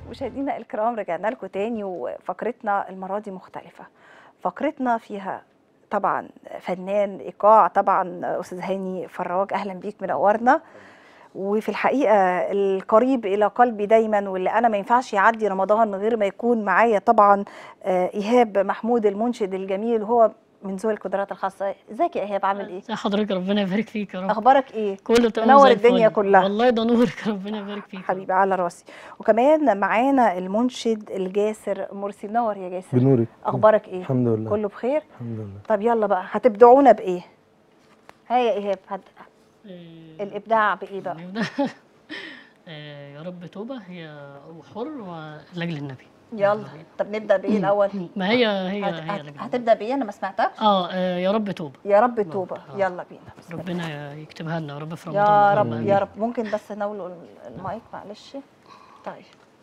مشاهدينا الكرام رجعنا لكم تاني وفقرتنا المرة دي مختلفة فقرتنا فيها طبعا فنان ايقاع طبعا استاذ هاني فراج اهلا بيك منورنا وفي الحقيقه القريب الى قلبي دايما واللي انا ما ينفعش يعدي رمضان غير ما يكون معايا طبعا آه، ايهاب محمود المنشد الجميل هو من ذوي القدرات الخاصه ازيك يا ايهاب عامل ايه ازي حضرتك ربنا يبارك فيك يا رب اخبارك ايه كله تمام منور زي الدنيا الفل. كلها. والله ده نورك ربنا يبارك فيك حبيبي على راسي وكمان معانا المنشد الجاسر مرسي منور يا جاسر بنورك اخبارك ايه الحمد لله كله بخير الحمد لله طب يلا بقى هتبدعونا بايه ها يا ايهاب هت... إيه، الابداع بايه بقى نبدأ. إيه، يا رب توبة هي وحر ولاجل النبي يلا طب نبدا بايه الاول ما هي هي هت... هي هت... لاجل هتبدا بايه انا ما سمعتكش اه آه، يا رب توبة يا رب توبه آه. يلا بينا بسم الله. ربنا يكتبها لنا يا رب في رمضان يا اللهم رب آمين. يا رب ممكن بس ناولوا المايك معلش طيب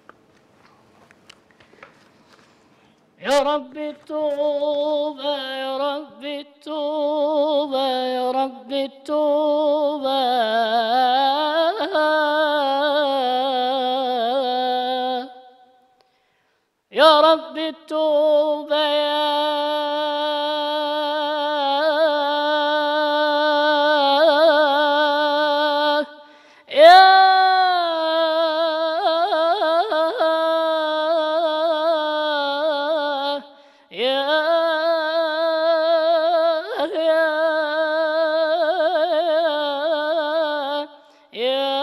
يا رب التوبة يا رب التوبة يا رب التوبة يا رب التوبة يا يا يا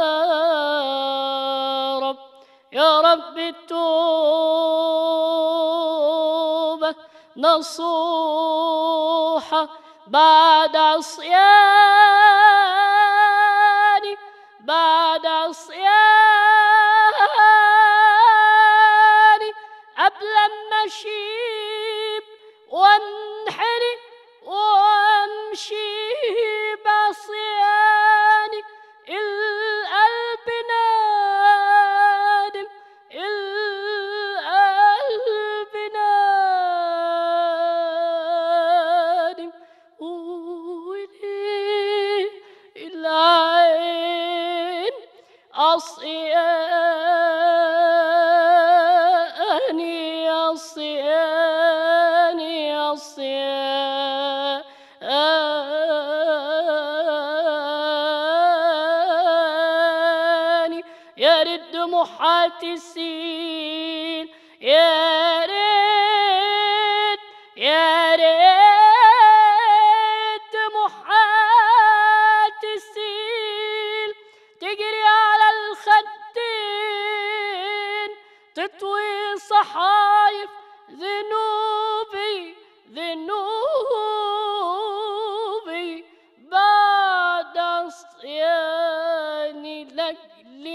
رب يا رب التوبة نصوحة بعد عصياني بعد عصياني قبل ما اشيب وانحني وامشي بعصياني القلب نادم القلب نادم وليه العين عصياني عصياني عصياني يا ريت دموعات السين يا ريت يا ريت دموعات السين تجري على الخدين تطوي صحايف ذنوبي ذنوبي بعد عصياني لاجل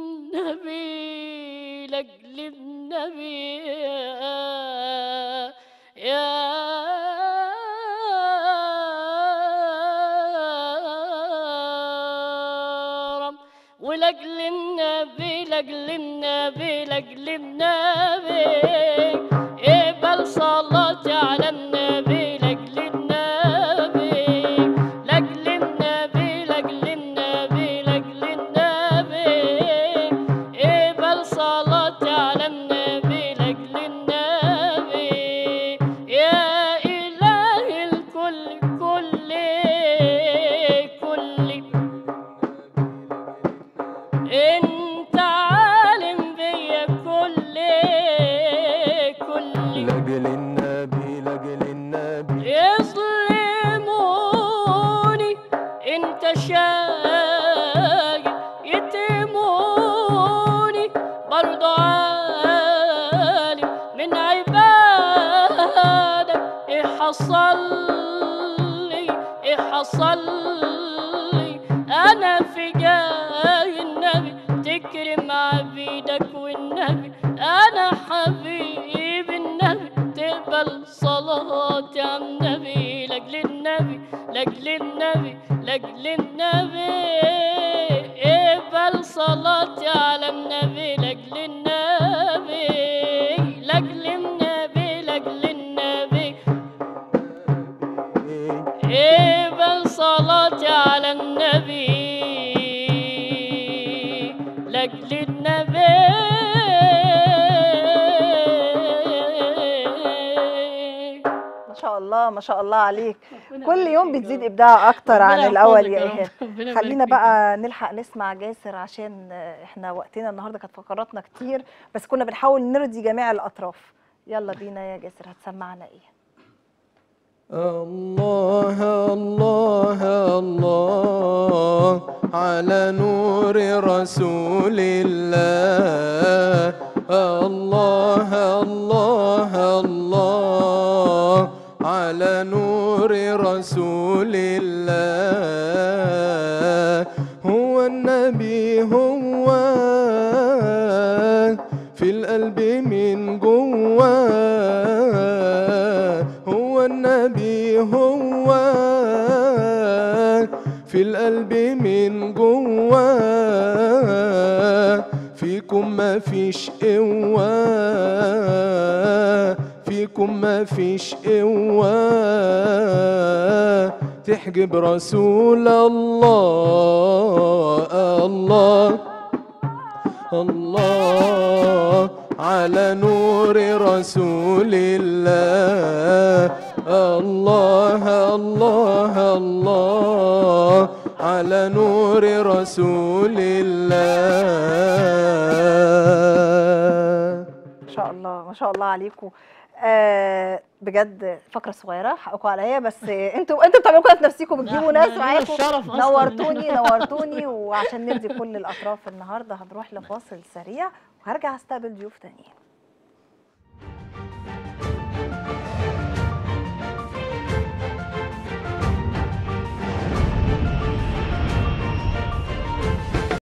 النبي لاجل النبي يا رب ولاجل النبي لاجل النبي لاجل النبي اقبل صلاتي على النبي لاجل النبي لاجل النبي لاجل النبي لاجل النبي اقبل صلاتي على النبي لاجل النبي يا إله الكل كل كل انت عالم بيا كل كل لاجل النبي لاجل النبي يظلموني انت شايل يتموني برضو عالم من عبادك ايه حصل لي ايه حصل لي انا في جاي النبي تكرم عبيدك والنبي انا حبيب النبي تقبل صلاتي على النبي لاجل النبي لاجل النبي لاجل النبي اقبل صلاتي على النبي لاجل النبي لاجل النبي لاجل النبي اقبل صلاتي على النبي لاجل النبي الله ما شاء الله عليك ربنا كل يبارك يوم فيك يا بتزيد رب. ابداع اكتر عن ربنا الاول يحفظك يا رب. ايهاب ربنا يبارك خلينا فيك يا رب. بقى نلحق نسمع جاسر عشان آه، احنا وقتنا النهارده كانت فقراتنا كتير بس كنا بنحاول نرضي جميع الاطراف يلا بينا يا جاسر هتسمعنا ايه الله الله الله على نور رسول الله الله الله الله على نور رسول الله هو النبي هو في القلب من جواه هو النبي هو في القلب من جواه فيكم ما فيش قوة فيكم ما فيش قوة تحجب رسول الله الله الله على نور رسول الله الله الله الله على نور رسول الله ما شاء الله ما شاء الله عليكم آه بجد فقره صغيره حقكم عليا بس آه، انتوا انتوا بتعملوا كده في نفسكم بتجيبوا إحنا ناس لنا معاكم الشرف أصلاً نورتوني نورتوني وعشان نرضي كل الاطراف النهارده هنروح لفاصل سريع وهرجع استقبل ضيوف تانيين